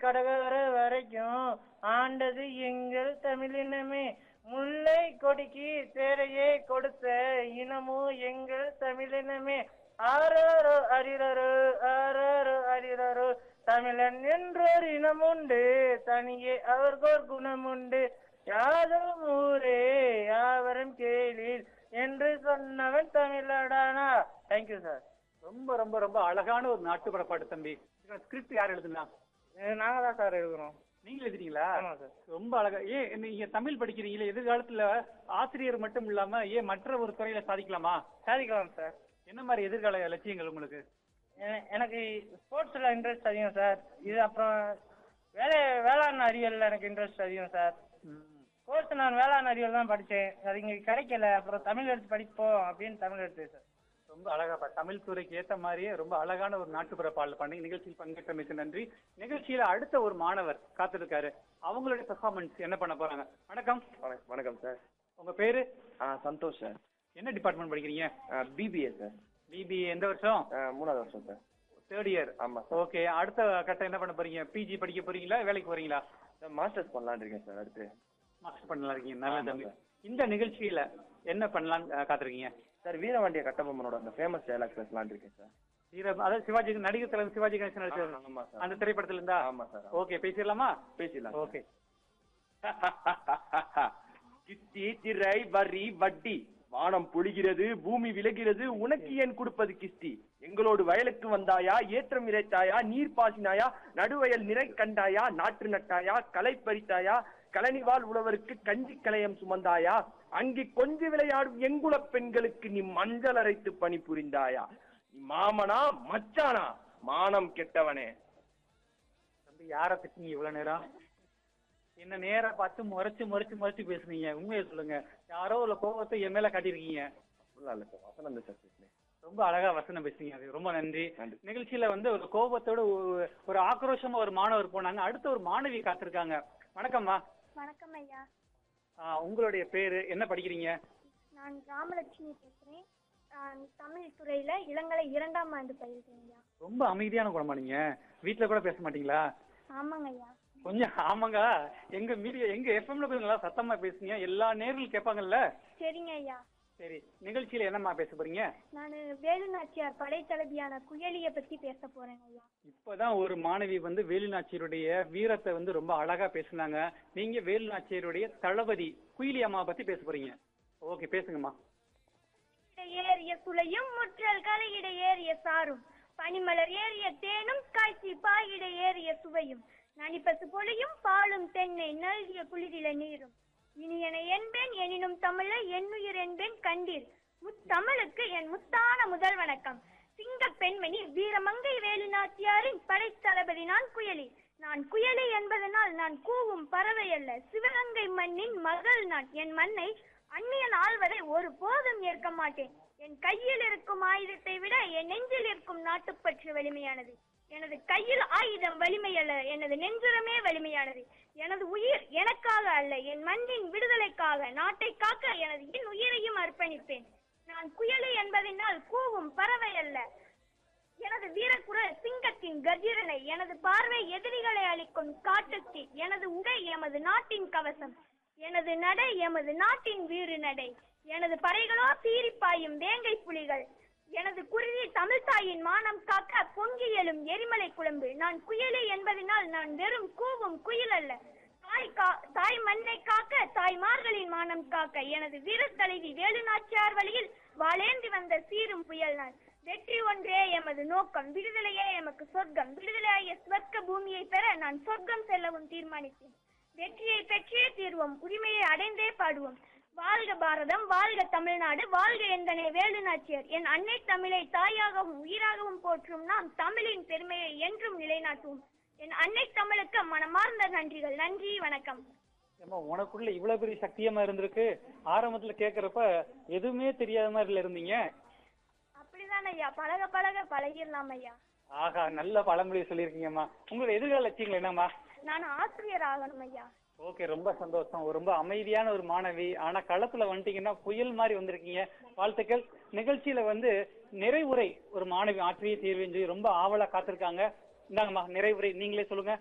கடகர வரைக்கும் ஆண்டது எங்கள் தமிழினமே முல்லை கொடிக்கு தேரையே கொடுத்த இனமும் எங்கள் தமிழினமே ஆறாரோ அரிரரோ ஆறாரோ அரிரரோ தமிழன் என்றொரு இனம் உண்டு தனியே அவர்கோர் குணம் உண்டு யாதும் ஊரே யாவரும் கேளீர் என்று சொன்னவன் தமிழடானா தேங்க்யூ சார் ரொம்ப ரொம்ப ரொம்ப அழகான ஒரு நாட்டுப்புற பாட்டு தம்பி ஸ்கிரிப்ட் யார் எழுதுனா நாங்க தான் சார் எழுதுறோம் நீங்க எழுதுறீங்களா ஆமா சார் ரொம்ப அழகா ஏன் நீங்க தமிழ் படிக்கிறீங்களே எதிர்காலத்துல ஆசிரியர் மட்டும் இல்லாம ஏன் மற்ற ஒரு துறையில சாதிக்கலாமா சாதிக்கலாம் சார் என்ன மாதிரி எதிர்கால லட்சியங்கள் உங்களுக்கு எ- எனக்கு ஸ்போர்ட்ஸ்ல இன்ட்ரெஸ்ட் அதிகம் சார் இது அப்புறம் வேலை வேளாண் அறிவியல்ல எனக்கு இன்ட்ரெஸ்ட் அதிகம் சார் கோர்ஸ் நான் வேளாண் அறிவியல் தான் படித்தேன் அது இங்கே கிடைக்கல அப்புறம் தமிழ் எடுத்து படிப்போம் அப்படின்னு தமிழ் எடுத்து சார் ரொம்ப அழகா பா- தமிழ் துறைக்கு ஏத்த மாதிரியே ரொம்ப அழகான ஒரு நாட்டுப்புற பாடல் பண்ணி நிகழ்ச்சியில் பங்கேற்றமைக்கு நன்றி நிகழ்ச்சியில அடுத்த ஒரு மாணவர் காத்திருக்காரு அவங்களுடைய பெர்ஃபார்மன்ஸ் என்ன பண்ண போறாங்க வணக்கம் வணக்கம் வணக்கம் சார் உங்க பேரு ஆ சந்தோஷ் சார் என்ன டிபார்ட்மெண்ட் படிக்கிறீங்க பிபிஏ சார் பிபிஏ எந்த வருஷம் ஆ, மூணாவது வருஷம் சார் தேர்ட் இயர் ஆமா சார் ஓகே அடுத்த கட்டம் என்ன பண்ண போறீங்க பிஜி படிக்க போறீங்களா வேலைக்கு போறீங்களா சார் மாஸ்டர்ஸ் பண்ணலான்னு இருக்கேன் சார் அடுத்து மாஸ்டர் பண்ணலாம் இருக்கீங்க நல்ல ஆமா தம்பி சார். இந்த நிகழ்ச்சியில என்ன பண்ணலாம்னு அஹ், காத்திருக்கீங்க சார் வீரவாண்டிய கட்டபொம்மனோட அந்த ஃபேமஸ் டைலாக் பேசலான்னு இருக்கேன் சார் வீர அதாவது சிவாஜி நடிகர் தலைவர் சிவாஜி கணேசன் நடிச்ச ஆமா சார் அந்த திரைப்படத்துல இருந்தா ஆமா சார் ஓகே பேசிடலாமா பேசிடலாம் ஓகே கிஸ்தி திரை வரி வட்டி வானம் பொழிகிறது பூமி விலகிறது உனக்கு ஏன் கொடுப்பது கிஸ்தி எங்களோடு வயலுக்கு வந்தாயா ஏற்றம் இறைத்தாயா நீர் பாசினாயா நடுவயல் நிறை கண்டாயா நாற்று நட்டாயா களை பறித்தாயா கழனிவால் உழவருக்கு கஞ்சி கலையம் சுமந்தாயா அங்கே கொஞ்சி விளையாடும் எங்குலப் பெண்களுக்கு நீ மஞ்சள் அரைத்து பணி புரிந்தாயா நீ மாமனா மச்சானா மானம் கெட்டவனே தம்பி யார திட்டீங்க இவ்வளவு நேரம் என்ன நேரா பார்த்து முறைச்சு முறைச்சு முறைச்சு பேசுனீங்க உண்மையை சொல்லுங்க யாரோ உள்ள கோபத்தை என் மேல காட்டியிருக்கீங்க அப்படிலாம் இல்ல சார் வசனம் சார் பேசுனேன் ரொம்ப அழகா வசனம் பேசுனீங்க அது ரொம்ப நன்றி நன்றி. நிகழ்ச்சியில வந்து ஒரு கோபத்தோட ஒரு- ஒரு ஆக்ரோஷமா ஒரு மாணவர் போனாங்க அடுத்த ஒரு மாணவி காத்திருக்காங்க வணக்கம்மா வணக்கம் ஐயா ஆ, உங்களுடைய பேரு என்ன படிக்கிறீங்க நான் ராமலட்சுமி பேசுறேன் நான் தமிழ் துறையில இளங்கலை இரண்டாம் ஆண்டு பயில்கிறேன் ஐயா ரொம்ப அமைதியான குணமா நீங்க வீட்ல கூட பேச மாட்டீங்களா ஆமாங்க ஐயா கொஞ்சம் ஆமாங்க எங்க மீடியா எங்க எஃப்எம்ல கொஞ்சம் நல்லா சத்தமா பேசுங்க எல்லா நேரில் கேட்பாங்கல்ல சரிங்க ஐயா சரி நிகழ்ச்சியில என்னம்மா பேச போறீங்க நான் வேலுநாச்சியார் படைத்தளபதியான குயலிய பத்தி பேச போறேன் ஐயா இப்பதான் ஒரு மாணவி வந்து வேலுநாச்சியருடைய வீரத்தை வந்து ரொம்ப அழகா பேசுனாங்க நீங்க வேலுநாச்சியருடைய தளபதி குயிலி அம்மா பத்தி பேச போறீங்க ஓகே பேசுங்கம்மா ஏறிய சுளையும் முற்றல் கலையிட ஏறிய சாரும் பனிமலர் ஏறிய தேனும் காய்ச்சி பாயிட ஏறிய சுவையும் நனிப்பசு பொழியும் பாலும் தென்னை நல்கிய குளிரில நீரும் இனியன என்பேன் எனினும் தமிழை என்னுயிர் என்பேன் கண்டீர் முத்தமிழுக்கு என் முத்தான முதல் வணக்கம் சிங்க பெண்மணி வீரமங்கை வேலுநாச்சியாரின் படைத்தளபதி நான் குயலி நான் குயலி என்பதனால் நான் கூவும் பறவை அல்ல சிவகங்கை மண்ணின் மகள் நான் என் மண்ணை அந்நியன் ஆள்வதை ஒரு போதும் ஏற்க மாட்டேன் என் கையில் இருக்கும் ஆயுதத்தை விட என் நெஞ்சில் இருக்கும் நாட்டுப்பற்று வலிமையானது எனது கையில் ஆயுதம் வலிமை அல்ல எனது நெஞ்சுரமே வலிமையானது எனது உயிர் எனக்காக அல்ல என் மண்ணின் விடுதலைக்காக நாட்டை காக்க எனது என் உயிரையும் அர்ப்பணிப்பேன் நான் குயலி என்பதனால் கூவும் பறவை அல்ல எனது வீரக்குரல் சிங்கத்தின் கர்ஜிரனை எனது பார்வை எதிரிகளை அளிக்கும் காட்டுத்தீ எனது உடை எமது நாட்டின் கவசம் எனது நடை எமது நாட்டின் வீறு நடை எனது படைகளோ சீரிப்பாயும் வேங்கை புலிகள் எனது குருதி தமிழ்தாயின் மானம் காக்க பொங்கி எழும் எரிமலை குழம்பு நான் குயிலி என்பதனால் நான் வெறும் கூவும் குயில் அல்ல தாய் கா தாய் மண்ணை காக்க தாய்மார்களின் மானம் காக்க எனது வீரத் தலைவி வேலுநாச்சியார் வழியில் வாளேந்தி வந்த சீரும் புயல் நான் வெற்றி ஒன்றே எமது நோக்கம் விடுதலையே எமக்கு சொர்க்கம் விடுதலையாகிய ஸ்வர்க்க பூமியை பெற நான் சொர்க்கம் செல்லவும் தீர்மானித்தேன் வெற்றியை பெற்றே தீர்வோம் உரிமையை அடைந்தே பாடுவோம் வாழ்க பாரதம் வாழ்க தமிழ்நாடு வாழ்க எந்தனே வேலுநாச்சியர் என் அன்னை தமிழை தாயாகவும் உயிராகவும் போற்றும் நாம் தமிழின் பெருமையை என்றும் நிலைநாட்டுவோம் என் அன்னை தமிழுக்கு மனமார்ந்த நன்றிகள் நன்றி வணக்கம் ஏம்மா உனக்குள்ள இவ்வளவு பெரிய சக்தியமா இருந்திருக்கு ஆரம்பத்துல கேக்குறப்ப எதுவுமே தெரியாத மாதிரில இருந்தீங்க அப்படிதான் ஐயா பழக பழக பழகிடலாம் ஐயா ஆகா நல்ல பழமொழி சொல்லியிருக்கீங்கம்மா உங்களோட எதிர்கால லட்சியங்கள் என்னம்மா நான் ஆசிரியர் ஆகணும் ஐயா ஓகே ரொம்ப சந்தோஷம் ரொம்ப அமைதியான ஒரு மாணவி ஆனா களத்துல வந்துட்டீங்கன்னா புயல் மாதிரி வந்திருக்கீங்க வாழ்த்துக்கள் நிகழ்ச்சியில வந்து நிறைவுரை ஒரு மாணவி ஆற்றியே தீர்வுன்னு சொல்லி ரொம்ப ஆவலா காத்திருக்காங்க இந்தாங்கம்மா நிறைவுரை நீங்களே சொல்லுங்க